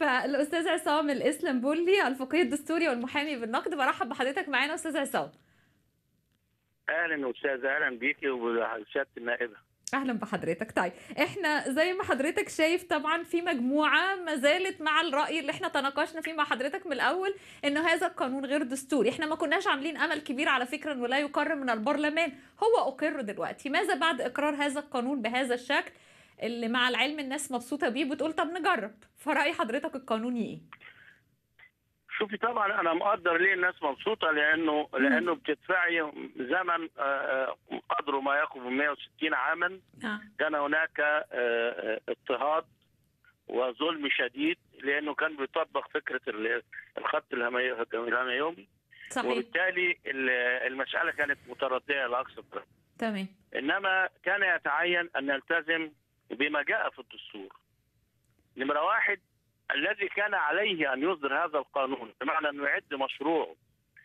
فالاستاذ عصام الاسلمبولي الفقيه الدستوري والمحامي بالنقد برحب بحضرتك معانا استاذ عصام اهلا استاذ اهلا بيكي وسياده النائبه اهلا بحضرتك طيب احنا زي ما حضرتك شايف طبعا في مجموعه ما زالت مع الراي اللي احنا تناقشنا فيه مع حضرتك من الاول انه هذا القانون غير دستوري احنا ما كناش عاملين امل كبير على فكره انه لا يقر من البرلمان هو اقر دلوقتي ماذا بعد اقرار هذا القانون بهذا الشكل اللي مع العلم الناس مبسوطه بيه بتقول طب نجرب فراي حضرتك القانوني ايه شوفي طبعا انا مقدر ليه الناس مبسوطه لانه لانه بتدفعي زمن قدره ما يقرب من 160 عاما آه. كان هناك اضطهاد وظلم شديد لانه كان بيطبق فكره الخط الهميومي صحيح وبالتالي المساله كانت مترديه لاقصى الدرجه تمام انما كان يتعين ان نلتزم بما جاء في الدستور نمره واحد الذي كان عليه ان يصدر هذا القانون بمعنى انه يعد مشروعه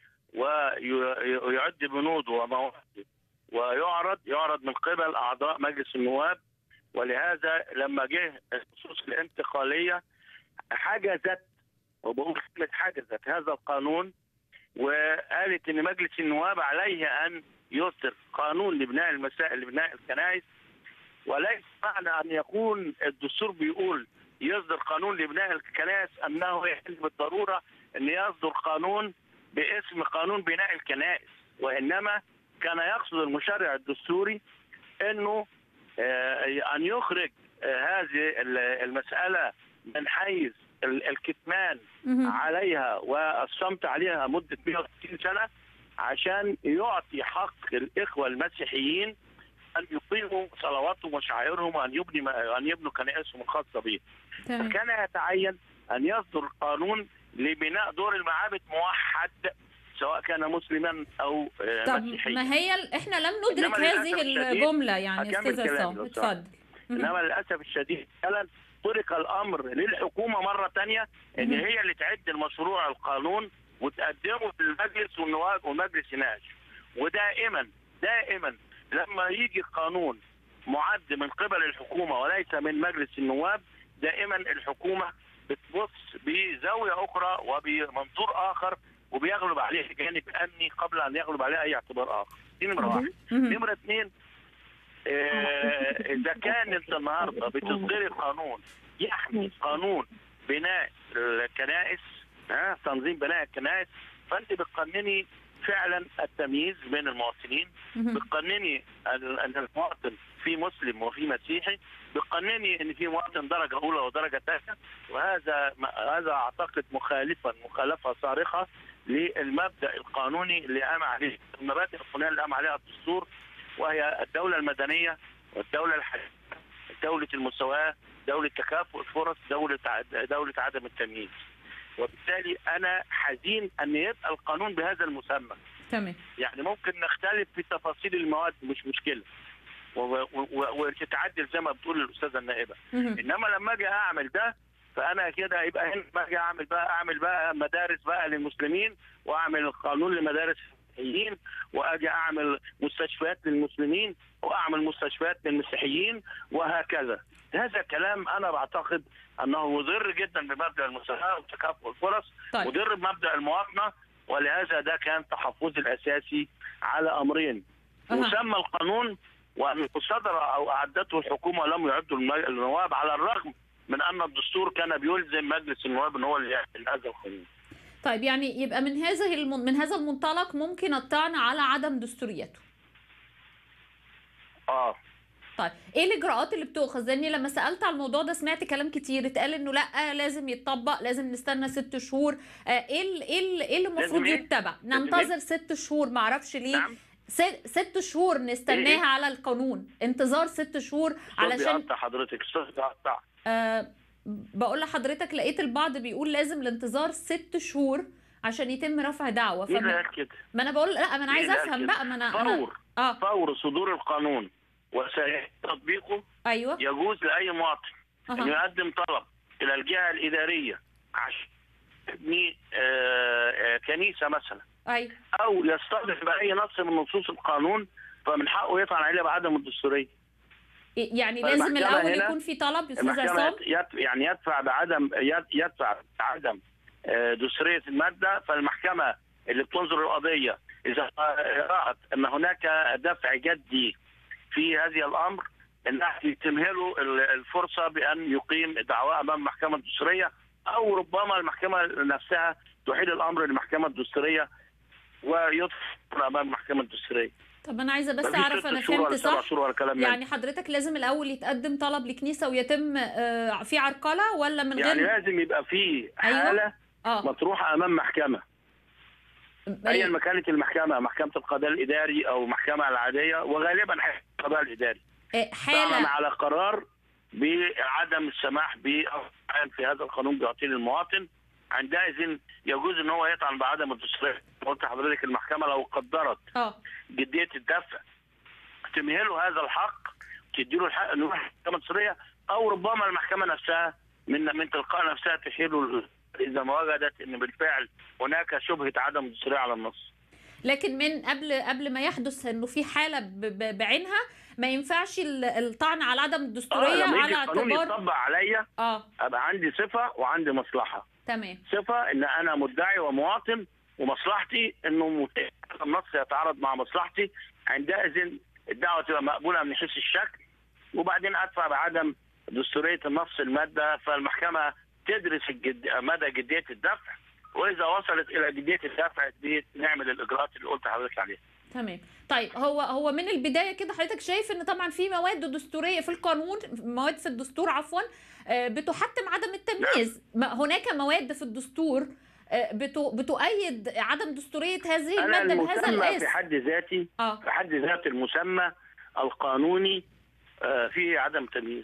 ويعد بنوده ومواده ويعرض يعرض من قبل اعضاء مجلس النواب ولهذا لما جه النصوص الانتقاليه حجزت وبقول كلمه حجزت هذا القانون وقالت ان مجلس النواب عليه ان يصدر قانون لبناء المسائل لبناء الكنائس وليس معنى ان يكون الدستور بيقول يصدر قانون لبناء الكنائس انه يعني بالضروره ان يصدر قانون باسم قانون بناء الكنائس وانما كان يقصد المشرع الدستوري انه ان يخرج هذه المساله من حيز الكتمان عليها والصمت عليها مده 160 سنه عشان يعطي حق الاخوه المسيحيين ان يقيموا صلواتهم وشعائرهم وان يبني ان يبنوا كنائسهم الخاصه بهم. فكان يتعين ان يصدر قانون لبناء دور المعابد موحد سواء كان مسلما او طب مسيحيا. ما هي احنا لم ندرك هذه الجمله يعني استاذ عصام اتفضل. انما للاسف الشديد فعلا ترك الامر للحكومه مره ثانيه ان هي اللي تعد المشروع القانون وتقدمه للمجلس والنواب والمجلس يناقش ودائما دائما لما يجي قانون معد من قبل الحكومه وليس من مجلس النواب دائما الحكومه بتبص بزاويه اخرى وبمنظور اخر وبيغلب عليه جانب امني قبل ان يغلب عليه اي اعتبار اخر دي نمره واحد نمره اثنين اذا كان انت النهارده بتصدري قانون يحمي قانون بناء الكنائس ها تنظيم بناء الكنائس فانت بتقنني فعلا التمييز بين المواطنين بتقنني ان المواطن في مسلم وفي مسيحي بتقنني ان في مواطن درجه اولى ودرجه ثانيه وهذا هذا اعتقد مخالفا مخالفه صارخه للمبدا القانوني اللي قام عليه المبادئ القانونيه اللي قام عليها الدستور وهي الدوله المدنيه والدوله الحديثه دوله المساواه دوله تكافؤ الفرص دوله دوله عدم التمييز وبالتالي انا حزين ان يبقى القانون بهذا المسمى تمام يعني ممكن نختلف في تفاصيل المواد مش مشكله وتتعدل زي ما بتقول الاستاذه النائبه انما لما اجي اعمل ده فانا كده يبقى هنا ما اجي اعمل بقى اعمل بقى مدارس بقى للمسلمين واعمل قانون لمدارس المسيحيين واجي اعمل مستشفيات للمسلمين واعمل مستشفيات للمسيحيين وهكذا هذا كلام انا بعتقد انه مضر جدا بمبدا المساواه وتكافؤ الفرص طيب. مضر بمبدا المواطنه ولهذا ده كان تحفظي الاساسي على امرين أه. مسمى القانون وان صدر او اعدته الحكومه ولم يعده النواب على الرغم من ان الدستور كان بيلزم مجلس النواب ان هو اللي يعمل هذا القانون طيب يعني يبقى من هذا الم... من هذا المنطلق ممكن الطعن على عدم دستوريته اه طيب ايه الاجراءات اللي بتؤخذ لاني لما سالت على الموضوع ده سمعت كلام كتير اتقال انه لا لازم يتطبق لازم نستنى ست شهور آه ايه ال... ايه ال... ايه اللي المفروض يتبع ننتظر ست شهور معرفش ليه نعم. ست, ست شهور نستناها على القانون انتظار ست شهور علشان بيقطع حضرتك الصوت بيقطع آه بقول لحضرتك لقيت البعض بيقول لازم الانتظار ست شهور عشان يتم رفع دعوه مين فما... قال كده؟ ما انا بقول لا ما انا عايز مين قال افهم كده؟ بقى ما انا أنا... فور اه فور صدور القانون وسيتم تطبيقه ايوه يجوز لاي مواطن ان أها. يقدم طلب الى الجهه الاداريه عشان يبني آه، آه، كنيسه مثلا ايوه او يستخدم باي نص من نصوص القانون فمن حقه يفعل عليه بعدم الدستوريه يعني لازم فالمحكمة الاول هنا- يكون في طلب استاذ المحكمة عصام يت- يت- يعني يدفع بعدم يت- يدفع بعدم آه، دستورية المادة فالمحكمة اللي بتنظر القضية إذا رأت أن هناك دفع جدي في هذه الأمر أنها تمهله ال- الفرصة بأن يقيم دعوى أمام المحكمة الدستورية أو ربما المحكمة نفسها تحيل الأمر للمحكمة الدستورية ويدفع أمام المحكمة الدستورية طب انا عايزه بس مفيش اعرف ست انا شهور ولا فهمت سبع صح شهور ولا كلام من يعني حضرتك لازم الاول يتقدم طلب لكنيسه ويتم آه، في عرقله ولا من يعني غير لازم يبقى في أيوة. حالة اه مطروحة أمام محكمة ايا أي- ما كانت المحكمه محكمه القضاء الاداري او المحكمه العاديه وغالبا هيبقى القضاء الاداري آه، تعلن حاله على قرار بعدم السماح ب في هذا القانون بيعطيه للمواطن عندئذ يجوز ان هو يطعن بعدم الدستوريه قلت لحضرتك المحكمه لو قدرت اه جديه الدفع تمهله هذا الحق تديله الحق انه يروح المحكمه الدستوريه او ربما المحكمه نفسها من من تلقاء نفسها تحيله اذا ما وجدت ان بالفعل هناك شبهه عدم الدستوريه على النص لكن من قبل قبل ما يحدث انه في حاله ب- ب- بعينها ما ينفعش ال- الطعن على عدم اه الدستوريه لما يجي على القانون اعتبار يطبق عليا اه ابقى عندي صفه وعندي مصلحه تمام صفه ان انا مدعي ومواطن ومصلحتي انه مت- النص يتعارض مع مصلحتي عندئذ الدعوه تبقى مقبوله من حيث الشكل وبعدين ادفع بعدم دستوريه النص الماده فالمحكمه تدرس الجد... مدى جديه الدفع واذا وصلت الى جديه الدفع دي نعمل الاجراءات اللي قلت لحضرتك عليها تمام طيب هو هو من البدايه كده حضرتك شايف ان طبعا في مواد دستوريه في القانون مواد في الدستور عفوا آه، بتحتم عدم التمييز ما- هناك مواد في الدستور آه، بتو- بتؤيد عدم دستوريه هذه انا الماده بهذا المسمى القياس في حد ذاتي اه في حد ذات المسمى القانوني آه، فيه عدم تمييز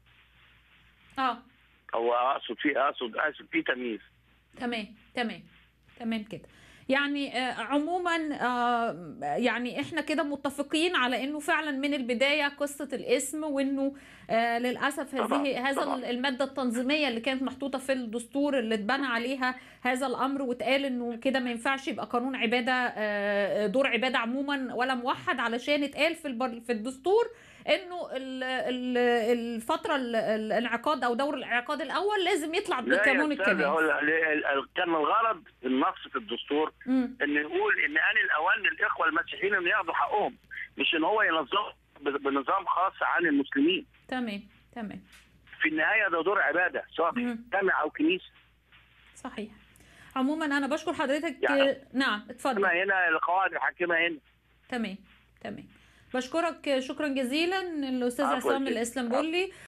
اه او اقصد فيه اقصد اقصد فيه تمييز تمام تمام تمام كده يعني آه، عموما آه، يعني احنا كده متفقين على انه فعلا من البدايه قصه الاسم وانه آه، للاسف هذه طبعاً، هذا طبعاً. الماده التنظيميه اللي كانت محطوطه في الدستور اللي اتبنى عليها هذا الامر واتقال انه كده ما ينفعش يبقى قانون عباده آه، دور عباده عموما ولا موحد علشان اتقال في البر- في الدستور انه ال- ال- الفتره ال- الانعقاد او دور الانعقاد الاول لازم يطلع لا بقانون يا أستاذ، هو الكنائس ال- ال- كان الغرض النص في الدستور مم. ان يقول ان ان الاوان للاخوه المسيحيين ان ياخدوا حقهم مش ان هو ينظم ب- بنظام خاص عن المسلمين تمام تمام في النهايه ده دور عباده سواء في مم. جامع او كنيسه صحيح عموما انا بشكر حضرتك يعني- نعم اتفضل كما هنا القواعد الحاكمه هنا تمام تمام بشكرك شكرا جزيلا الاستاذ عفواً عصام جداً. الاسلامبولي